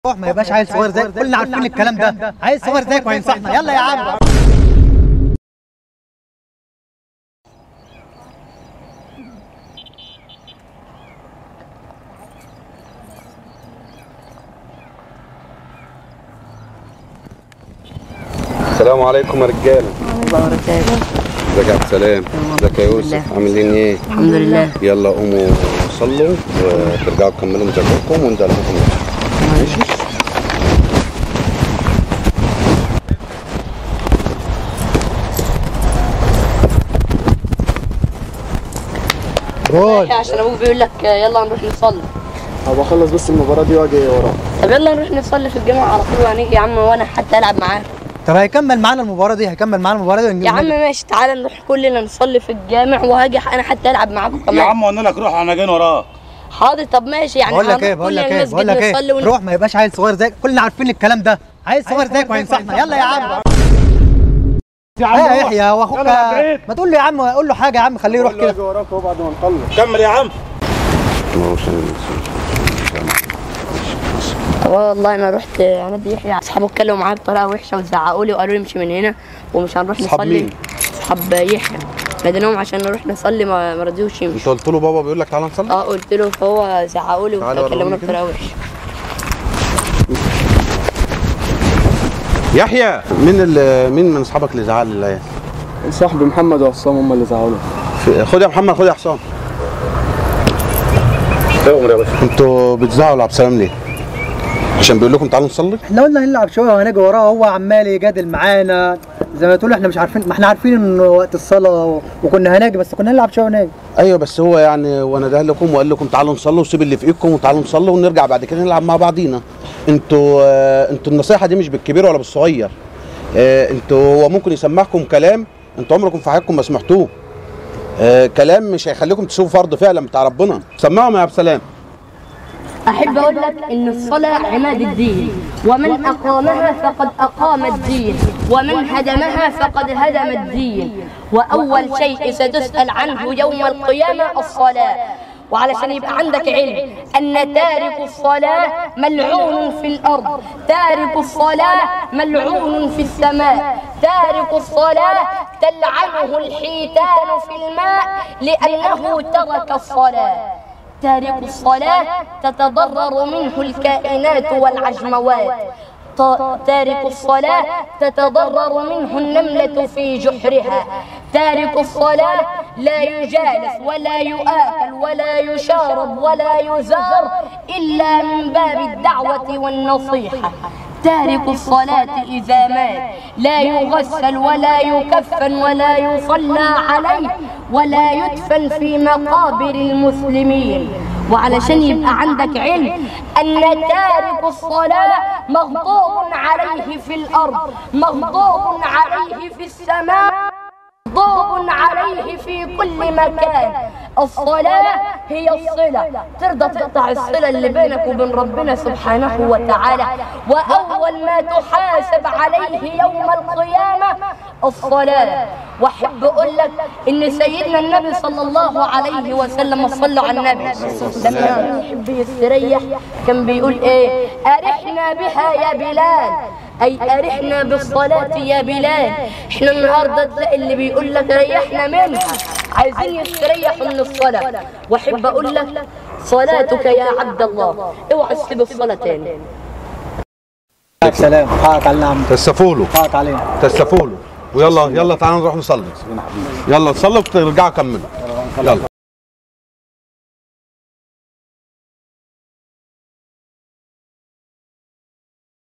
روح ما يبقاش عيل صغير زيك كلنا عارفين الكلام ده عيل صغير زيك وهينصحنا يلا يا عم السلام عليكم يا رجاله الله وبركاته ازيك يا عبد السلام ازيك يا يوسف لله. عاملين ايه الحمد لله يلا قوموا صلوا وترجعوا تكملوا مذاكرتكم وانت لكم ماشي قول عشان ابوك بيقول لك يلا نروح نصلي هبقى اخلص بس المباراه دي واجي وراه طب يلا نروح نصلي في الجامعه على طول وهنيجي يا عم وانا حتى العب معاك طب هيكمل معانا المباراه دي هيكمل معانا المباراه دي ونجيب يا عم نجم. ماشي تعالى نروح كلنا نصلي في الجامع وهاجي انا حتى العب معاكم يا كمان عم قلنا لك روح انا جاي وراك حاضر طب ماشي يعني بقول لك هنروح ايه بقول لك كلنا ايه بقول لك المسجد نصلي ايه ون- روح ما يبقاش عيل صغير زيك كلنا عارفين الكلام ده عيل صغير زيك وهينصحنا يلا يا عم يا ايه يا يحيى واخوك يلا يا بعيد. ما تقول له يا عم قول له حاجه يا عم خليه يروح كله كده واجي وراك اهو بعد ما نخلص كمل يا عم والله انا رحت نادي يحيى اصحابه اتكلموا معايا بطريقه وحشه وزعقوا لي وقالوا لي امشي من هنا ومش هنروح أصحاب نصلي مين؟ اصحاب يحيى ناديناهم عشان نروح نصلي ما ما رضيوش انت يمشوا قلت له بابا بيقول لك تعالى نصلي اه قلت له فهو زعقوا لي تعالى وروني وكلمونا كده. بطريقه وحشه يحيى مين اللي مين من اصحابك اللي زعل العيال صاحبي محمد وعصام هم اللي زعلوا في- خد يا محمد خد يا حسام يا باشا انتوا بتزعلوا لعبد السلام ليه؟ عشان بيقول لكم تعالوا نصلي؟ احنا قلنا هنلعب شويه وهنجي وراه هو عمال يجادل معانا زي ما تقول احنا مش عارفين ما احنا عارفين ان وقت الصلاه وكنا هناجي بس كنا هنلعب شويه وناجي ايوه بس هو يعني وانا ده لكم وقال لكم تعالوا نصلوا وسيب اللي في ايدكم وتعالوا نصلوا ونرجع بعد كده نلعب مع بعضينا انتوا آه، انتوا النصيحه دي مش بالكبير ولا بالصغير آه، انتوا هو ممكن يسمعكم كلام انتوا عمركم في حياتكم ما سمعتوه آه، كلام مش هيخليكم تشوفوا فرض فعلا بتاع ربنا سمعهم يا عبد السلام أحب أقول لك إن الصلاة عماد الدين ومن أقامها فقد أقام الدين ومن هدمها فقد هدم الدين وأول شيء ستسأل عنه يوم القيامة الصلاة وعلشان يبقى عندك علم أن تارك الصلاة ملعون في الأرض تارك الصلاة ملعون في السماء تارك الصلاة تلعنه الحيتان في الماء لأنه ترك الصلاة تارك الصلاة تتضرر منه الكائنات والعجموات ط- تارك الصلاة تتضرر منه النملة في جحرها تارك الصلاة لا يجالس ولا يؤكل ولا يشارب ولا يزار إلا من باب الدعوة والنصيحة تارك الصلاة إذا مات لا يغسل ولا يكفن ولا يصلى عليه ولا يدفن في مقابر المسلمين وعلشان يبقى عندك علم أن تارك الصلاة مغضوب عليه في الأرض مغضوب عليه في السماء مغضوب عليه في كل مكان الصلاة هي الصلة ترضى تقطع الصلة اللي بينك وبين ربنا سبحانه وتعالى وأول ما تحاسب عليه يوم القيامة الصلاة وأحب أقول لك إن سيدنا النبي صلى الله عليه وسلم صلوا على النبي لما كان يحب يستريح كان بيقول إيه أرحنا بها يا بلال أي أرحنا بالصلاة يا بلال إحنا النهاردة تلاقي اللي بيقول لك ريحنا منها عايزين يستريحوا من الصلاة وأحب أقول لك صلاتك يا عبد الله اوعى تسيب الصلاة تاني سلام حقك علينا يا عم تسفوا له حقك علينا تسفوا له ويلا يلا تعالوا نروح نصلي يلا نصلي وترجعوا كملوا يلا